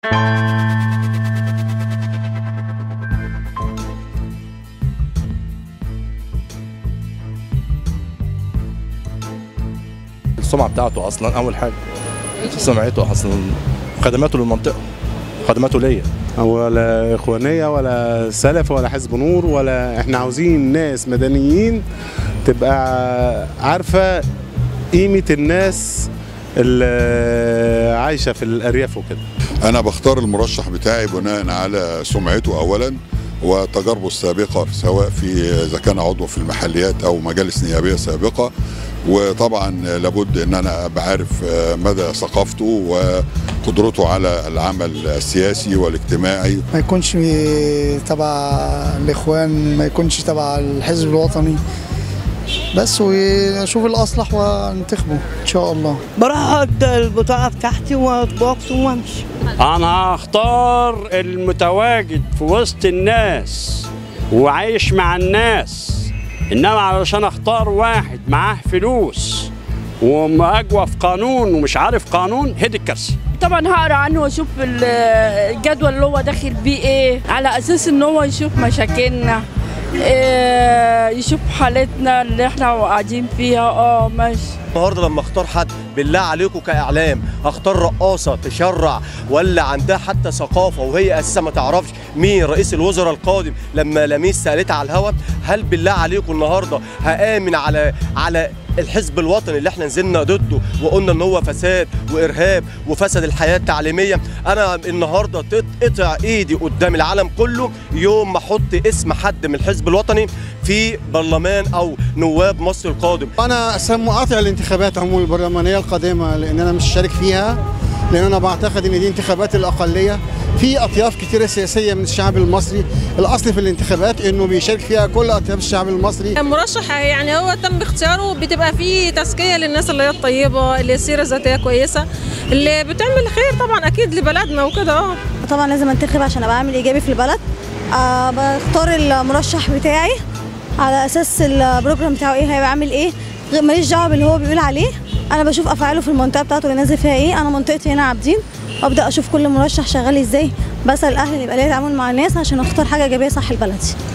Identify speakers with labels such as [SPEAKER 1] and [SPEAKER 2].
[SPEAKER 1] السمعه بتاعته اصلا اول حاجه سمعته اصلا خدماته للمنطقه خدماته ليا
[SPEAKER 2] ولا اخوانيه ولا سلف ولا حزب نور ولا احنا عاوزين ناس مدنيين تبقى عارفه قيمه الناس اللي عايشه في الارياف وكده
[SPEAKER 3] انا بختار المرشح بتاعي بناء على سمعته اولا وتجاربه السابقه سواء في اذا كان عضو في المحليات او مجالس نيابيه سابقه وطبعا لابد ان انا بعرف مدى ثقافته وقدرته على العمل السياسي والاجتماعي
[SPEAKER 4] ما يكونش تبع الاخوان ما يكونش تبع الحزب الوطني بس ونشوف الاصلح وننتخبه ان شاء الله
[SPEAKER 5] بروح احط البطاقه بتاعتي واتبوكس وامشي
[SPEAKER 6] انا هختار المتواجد في وسط الناس وعايش مع الناس انما علشان اختار واحد معاه فلوس ومأجوى في قانون ومش عارف قانون هدي الكارثه
[SPEAKER 7] طبعا هقرا عنه واشوف الجدول اللي هو داخل بيه ايه على اساس ان هو يشوف مشاكلنا إيه يشوف حالتنا اللي احنا قاعدين فيها اه ماشي
[SPEAKER 8] النهارده لما اختار حد بالله عليكم كاعلام اختار رقاصه تشرع ولا عندها حتى ثقافه وهي اساسا ما تعرفش مين رئيس الوزراء القادم لما لميس سالتها على الهوا هل بالله عليكم النهارده هامن على على الحزب الوطني اللي احنا نزلنا ضده وقلنا ان هو فساد وارهاب وفسد الحياه التعليميه انا النهارده تتقطع ايدي قدام العالم كله يوم ما احط اسم حد من الحزب الوطني في برلمان او نواب مصر القادم
[SPEAKER 4] انا مقاطع الانتخابات عموما البرلمانيه القادمه لان انا مش شارك فيها لان انا بعتقد ان دي انتخابات الاقليه في اطياف كتيره سياسيه من الشعب المصري الاصل في الانتخابات انه بيشارك فيها كل اطياف الشعب المصري
[SPEAKER 9] المرشح يعني هو تم اختياره بتبقى فيه تزكيه للناس اللي هي الطيبه اللي سيره ذاتيه كويسه اللي بتعمل خير طبعا اكيد لبلدنا وكده اه
[SPEAKER 10] طبعا لازم انتخب عشان ابقى اعمل ايجابي في البلد أه بختار المرشح بتاعي على اساس البروجرام بتاعه ايه هيبقى عامل ايه ماليش دعوه باللي هو بيقول عليه انا بشوف افعاله في المنطقه بتاعته اللي نازل فيها ايه انا منطقتي هنا عابدين وابدا اشوف كل مرشح شغال ازاي بسال الاهل اللي يبقى ليا تعامل مع الناس عشان اختار حاجه ايجابيه صح لبلدي